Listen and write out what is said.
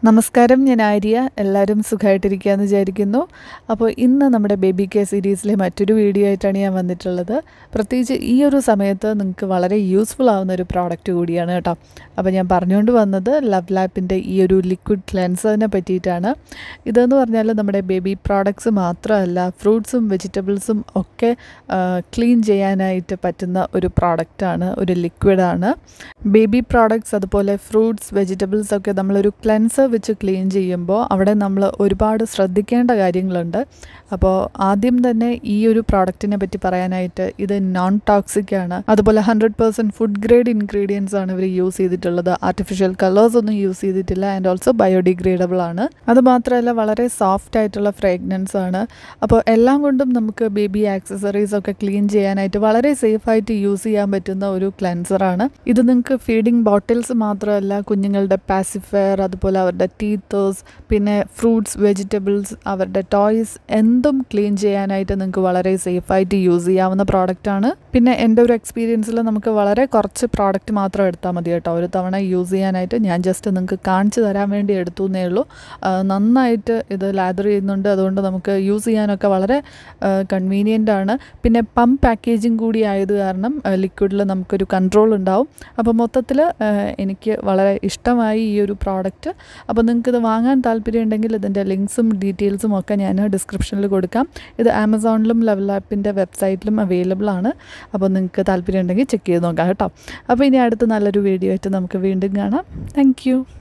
നമസ്കാരം ഞാൻ ആര്യ എല്ലാവരും സുഖമായിട്ടിരിക്കുകയെന്ന് വിചാരിക്കുന്നു അപ്പോൾ ഇന്ന് നമ്മുടെ ബേബി കെയർ സീരീസിലെ മറ്റൊരു വീഡിയോ ആയിട്ടാണ് ഞാൻ വന്നിട്ടുള്ളത് പ്രത്യേകിച്ച് ഈ ഒരു സമയത്ത് നിങ്ങൾക്ക് വളരെ യൂസ്ഫുൾ ആവുന്ന ഒരു പ്രോഡക്റ്റ് കൂടിയാണ് കേട്ടോ അപ്പോൾ ഞാൻ പറഞ്ഞുകൊണ്ട് വന്നത് ലവ് ലാപ്പിൻ്റെ ഈ ഒരു ലിക്വിഡ് ക്ലെൻസറിനെ പറ്റിയിട്ടാണ് ഇതെന്ന് പറഞ്ഞാൽ നമ്മുടെ ബേബി പ്രോഡക്ട്സ് മാത്രമല്ല ഫ്രൂട്ട്സും വെജിറ്റബിൾസും ഒക്കെ ക്ലീൻ ചെയ്യാനായിട്ട് പറ്റുന്ന ഒരു പ്രോഡക്റ്റാണ് ഒരു ലിക്വിഡാണ് ബേബി പ്രോഡക്ട്സ് അതുപോലെ ഫ്രൂട്ട്സ് വെജിറ്റബിൾസ് ഒക്കെ നമ്മളൊരു ക്ലെൻസർ വെച്ച് ക്ലീൻ ചെയ്യുമ്പോൾ അവിടെ നമ്മൾ ഒരുപാട് ശ്രദ്ധിക്കേണ്ട കാര്യങ്ങളുണ്ട് അപ്പോൾ ആദ്യം തന്നെ ഈ ഒരു പ്രോഡക്റ്റിനെ പറ്റി പറയാനായിട്ട് ഇത് നോൺ ടോക്സിക് ആണ് അതുപോലെ hundred percent food grade ingredients ആണ് ഇവർ യൂസ് ചെയ്തിട്ടുള്ളത് ആർട്ടിഫിഷ്യൽ കളേഴ്സ് ഒന്നും യൂസ് ചെയ്തിട്ടില്ല ആൻഡ് ഓൾസോ ബയോഡിഗ്രേഡബിൾ ആണ് അത് മാത്രമല്ല വളരെ സോഫ്റ്റ് ആയിട്ടുള്ള ഫ്രേഗ്രൻസ് ആണ് അപ്പോൾ എല്ലാം കൊണ്ടും നമുക്ക് ബേബി ആക്സസറീസ് ഒക്കെ ക്ലീൻ ചെയ്യാനായിട്ട് വളരെ സേഫായിട്ട് യൂസ് ചെയ്യാൻ പറ്റുന്ന ഒരു ക്ലെൻസറാണ് ഇത് നിങ്ങൾക്ക് ഫീഡിങ് ബോട്ടിൽസ് മാത്രമല്ല കുഞ്ഞുങ്ങളുടെ പാസിഫയർ അതുപോലെ അവരുടെ ടീത്തേഴ്സ് പിന്നെ ഫ്രൂട്ട്സ് വെജിറ്റബിൾസ് അവരുടെ ടോയ്സ് എന്തും ക്ലീൻ ചെയ്യാനായിട്ട് നിങ്ങൾക്ക് വളരെ സേഫായിട്ട് യൂസ് ചെയ്യാവുന്ന പ്രോഡക്റ്റാണ് പിന്നെ എൻ്റെ ഒരു എക്സ്പീരിയൻസിൽ നമുക്ക് വളരെ കുറച്ച് പ്രോഡക്റ്റ് മാത്രം എടുത്താൽ മതി കേട്ടോ ഒരു തവണ യൂസ് ചെയ്യാനായിട്ട് ഞാൻ ജസ്റ്റ് നിങ്ങൾക്ക് കാണിച്ചു തരാൻ വേണ്ടി എടുത്തു എന്നേ ഉള്ളൂ നന്നായിട്ട് ഇത് ലാദർ ചെയ്യുന്നുണ്ട് അതുകൊണ്ട് നമുക്ക് യൂസ് ചെയ്യാനൊക്കെ വളരെ കൺവീനിയൻ്റ് ആണ് പിന്നെ പമ്പ് പാക്കേജിങ് കൂടി ആയത് കാരണം ലിക്വിഡിൽ നമുക്കൊരു കൺട്രോൾ ഉണ്ടാവും അപ്പോൾ മൊത്തത്തിൽ എനിക്ക് വളരെ ഇഷ്ടമായി ഈ ഒരു പ്രോഡക്റ്റ് അപ്പോൾ നിങ്ങൾക്കിത് വാങ്ങാൻ താല്പര്യമുണ്ടെങ്കിൽ ഇതിൻ്റെ ലിങ്ക്സും ഡീറ്റെയിൽസും ഒക്കെ ഞാൻ ഡിസ്ക്രിപ്ഷനിൽ കൊടുക്കാം ഇത് ആമസോണിലും ലെവൽ ആപ്പിൻ്റെ വെബ്സൈറ്റിലും അവൈലബിൾ ആണ് അപ്പോൾ നിങ്ങൾക്ക് താല്പര്യമുണ്ടെങ്കിൽ ചെക്ക് ചെയ്ത് നോക്കാം കേട്ടോ അപ്പോൾ ഇനി അടുത്ത നല്ലൊരു വീഡിയോ ആയിട്ട് നമുക്ക് വീണ്ടും കാണാം താങ്ക്